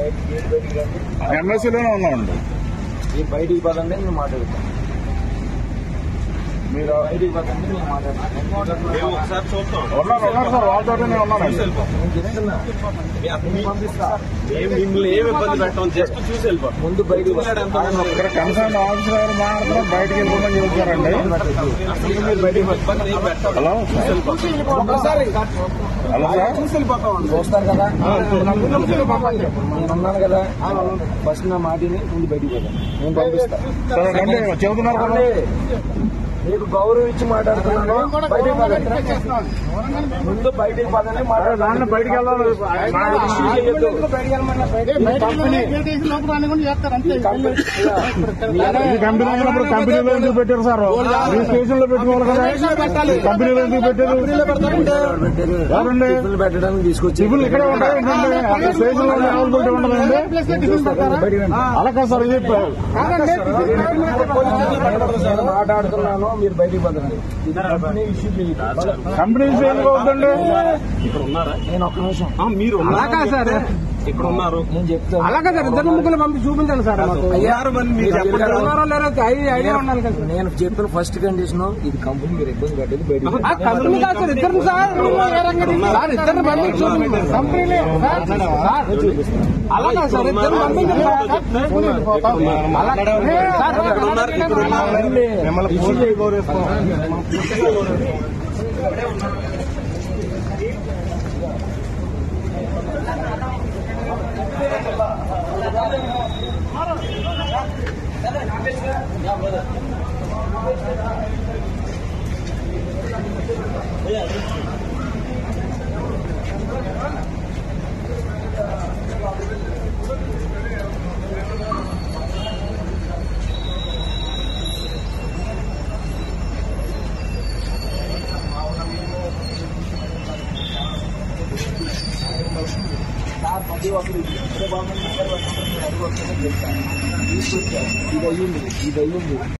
బయట గేట్ బయటికి రండి ఎంఎస్సీలోనే ఉన్నామండి మీరు బయటికి పదండి నేను మాట్లాడతాను మీరు బయటికి పదండి నేను మాట్లాడతాను మేము ఒకసారి చూస్తాం ఉన్నారు ఉన్నారు సార్ వాళ్ళతోనే ఉన్నానండి నేను చెప్తున్నా నేను పంపిస్తా మేము మిమ్మల్ని ఏమి ఇబ్బంది పెట్టాం జస్ట్ చూసి వెళ్ళిపోతాం ముందు బయటికి పిల్లలు ఎంత మంది ఇక్కడ కన్సర్న్ ఆఫీసర్ గారు మాట్లాడుతున్నారు బయటకి వెళ్ళిపోమని చెబుతారండి అసలు మీరు బయటికి ఇబ్బంది ఏం పెట్టాం హలో ఒకసారి హలో సార్ చూస్తారు కదా నేను ఉన్నాను కదా ఫస్ట్ నా మాటిని ముందు బయటికి పోతాను నేను పంపిస్తా సరే రండి చెబుతున్నారు కదా మీకు గౌరవం ఇచ్చి మాట్లాడుతున్నాను బయటికి పదండి ముందు బయటికి పదండి సరే, దాన్ని బయటికి వెళ్ళాలి ఇష్యూ చేయొద్దు. కంపెనీ ఈ కంపెనీ అయినప్పుడు కంపెనీలో ఎందుకు పెట్టారు సార్ ఈ స్టేషన్ లో పెట్టుకోవాలి కదా కంపెనీలో ఎందుకు పెట్టారు ఎవరండి టిఫిన్లు పెట్టడానికి తీసుకొచ్చి సివిల్ ఇక్కడే ఉంటాయి ఏంటంటే అక్కడ స్టేషన్ లో అవైలబిలిటీ ఉండదండి అలా కాదు సార్ ఇది నేను మాట్లాడుతున్నాను మీరు బయటికి పదండి ఇది కంపెనీ ఇష్యూ చేయదు కంపెనీ ఎందుకు అవుతుందండి ఇక్కడ ఉన్నారా నేను ఒక్క నిమిషం ఆ, మీరు ఉన్నారా సార్ ఇక్కడ ఉన్నారు నేను చెప్తాను అలాగే సార్ ఇద్దరు ముగ్గురు పంపి చూపించండి సార్ మాకు అయ్యారు మరి మీరు చెప్పండి కదా. ఉన్నారో లేరో ఐ- ఐడియా ఉండాలి కదా సార్. నేను చెప్పిన ఫస్ట్ కండిషన్ ఇది కంపెనీ మీరు ఇబ్బంది పెట్టేది బయటికి ఆ కంపెనీ కాదు సార్ ఇద్దరు సార్ ఏ రంగం ఇది? సార్ ఇద్దరు పంపి చూపించండి కంపెనీ సార్ సార్ అలాగే సార్ ఇద్దరు పంపించండి సార్ అలాగే సార్ ఇక్కడ ఉన్నారు ఇక్కడ ఉన్నారు మిమ్మల్ని పూర్తి గౌరవిస్తాం ఇది అయ్యింది ఇది అయ్యింది